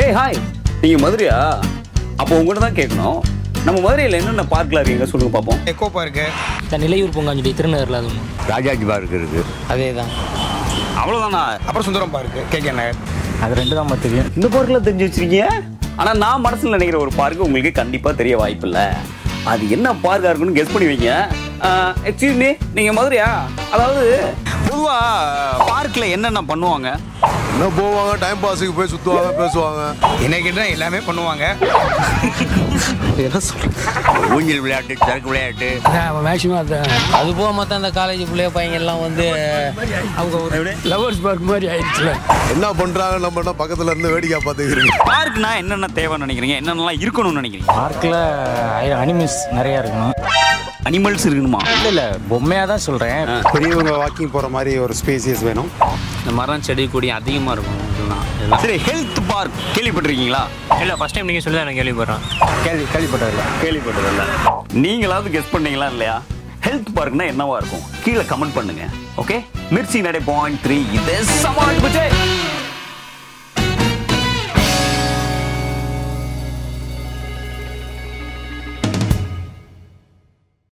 hey hi நீங்க மதுரையா அப்போ உங்கள்கிட்ட தான் கேட்கணும் நம்ம மதுரையில் என்னென்ன பார்க்லாம் இருக்கீங்க சொல்லுங்க பார்ப்போம் எக்கோ பார்க்கு இந்த நிலையூர் பூங்காஞ்சுடி திருநகரில் அது ஒன்று ராஜாஜி பார்க் இருக்கு அதே தான் அவ்வளோதானா அப்புறம் சுந்தரம் பார்க்கு கேகே நகர் அது ரெண்டு தான் தெரியும் இந்த பார்க்கில் தெரிஞ்சு வச்சிருக்கீங்க ஆனால் நான் மனசில் நினைக்கிற ஒரு பார்க்கு உங்களுக்கு கண்டிப்பாக தெரிய வாய்ப்பில்லை அது என்ன பார்க்காக இருக்குன்னு கெஸ் பண்ணி வைங்க எக்ஸ்கியூஸ் மீ நீங்கள் மதுரையா அதாவது பொதுவாக பார்க்கில் என்னென்ன பண்ணுவாங்க என்ன போவாங்க டைம் பாஸுக்கு போய் சுத்துவாங்க பேசுவாங்க என்ன கேட்டால் எல்லாமே பண்ணுவாங்க ஊஞ்சல் விளையாட்டு சரக்கு விளையாட்டு மேக்ஸிமம் அது அது போக மொத்தம் அந்த காலேஜ் பிள்ளைய பையங்க எல்லாம் வந்து அவங்க ஒரு லவர்ஸ் பார்க் மாதிரி ஆயிடுச்சுல என்ன பண்றாங்க நம்ம என்ன பக்கத்துல இருந்து வேடிக்கை பார்த்துக்கிறீங்க பார்க்னா என்னென்ன தேவைன்னு நினைக்கிறீங்க என்னென்னலாம் இருக்கணும்னு நினைக்கிறீங்க பார்க்கில் அனிமல்ஸ் நிறையா இருக்கணும் அனிமல்ஸ் இருக்கணுமா இல்லை இல்லை பொம்மையாக தான் சொல்கிறேன் பெரியவங்க வாக்கிங் போகிற மாதிரி ஒரு ஸ்பேசியஸ் வேணும் இந்த மரம் செடி கொடி அதிகமாக இருக்கும் இதெல்லாம் இதெல்லாம் சரி ஹெல்த் பார்க் கேள்விப்பட்டிருக்கீங்களா இல்லை ஃபஸ்ட் டைம் நீங்கள் சொல்லி தான் நான் கேள்விப்படுறேன் கேள்வி கேள்விப்பட்டதில்ல கேள்விப்பட்டதில்ல நீங்களாவது கெஸ் பண்ணீங்களா இல்லையா ஹெல்த் பார்க்னா என்னவா இருக்கும் கீழே கமெண்ட் பண்ணுங்க ஓகே மிர்ச்சி நடை பாயிண்ட் த்ரீ இது சமாளி